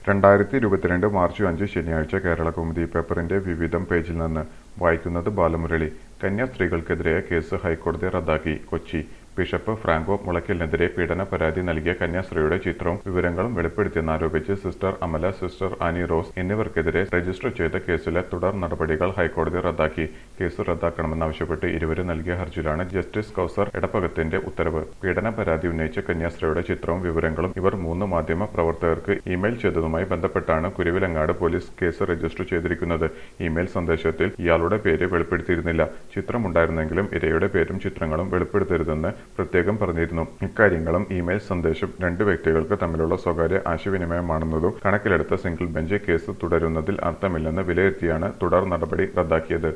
രണ്ടായിരത്തി ഇരുപത്തിരണ്ട് മാർച്ച് അഞ്ച് ശനിയാഴ്ച കേരള കൗമുദി പേപ്പറിന്റെ വിവിധം പേജിൽ നിന്ന് വായിക്കുന്നത് ബാലമുരളി കന്യാസ്ത്രീകൾക്കെതിരായ കേസ് ഹൈക്കോടതി റദ്ദാക്കി കൊച്ചി ബിഷപ്പ് ഫ്രാങ്കോ മുളയ്ക്കലിനെതിരെ പീഡന പരാതി നൽകിയ കന്യാസ്ത്രീയുടെ ചിത്രവും വിവരങ്ങളും വെളിപ്പെടുത്തിയെന്നാരോപിച്ച് sister Amala sister Annie Rose എന്നിവർക്കെതിരെ രജിസ്റ്റർ ചെയ്ത കേസിലെ തുടർ നടപടികൾ ഹൈക്കോടതി റദ്ദാക്കി കേസ് റദ്ദാക്കണമെന്നാവശ്യപ്പെട്ട് ഇരുവരും നൽകിയ ഹർജിയിലാണ് ജസ്റ്റിസ് കൗസർ എടപ്പകത്തിന്റെ ഉത്തരവ് പീഡന പരാതി ഉന്നയിച്ച കന്യാസ്ത്രീയുടെ ചിത്രവും വിവരങ്ങളും ഇവർ മൂന്ന് മാധ്യമ പ്രവർത്തകർക്ക് ഇമെയിൽ ചെയ്തതുമായി ബന്ധപ്പെട്ടാണ് കുരുവിലങ്ങാട് പോലീസ് കേസ് രജിസ്റ്റർ ചെയ്തിരിക്കുന്നത് ഇമെയിൽ സന്ദേശത്തിൽ ഇയാളുടെ പേര് വെളിപ്പെടുത്തിയിരുന്നില്ല ചിത്രമുണ്ടായിരുന്നെങ്കിലും ഇരയുടെ പേരും ചിത്രങ്ങളും വെളിപ്പെടുത്തരുതെന്ന് പ്രത്യേകം പറഞ്ഞിരുന്നു ഇക്കാര്യങ്ങളും ഇമെയിൽ സന്ദേശം രണ്ട് വ്യക്തികൾക്ക് തമ്മിലുള്ള സ്വകാര്യ ആശയവിനിമയമാണെന്നതും കണക്കിലെടുത്ത സിംഗിൾ ബെഞ്ച് കേസ് തുടരുന്നതിൽ അർത്ഥമില്ലെന്ന് വിലയിരുത്തിയാണ് തുടർ നടപടി റദ്ദാക്കിയത്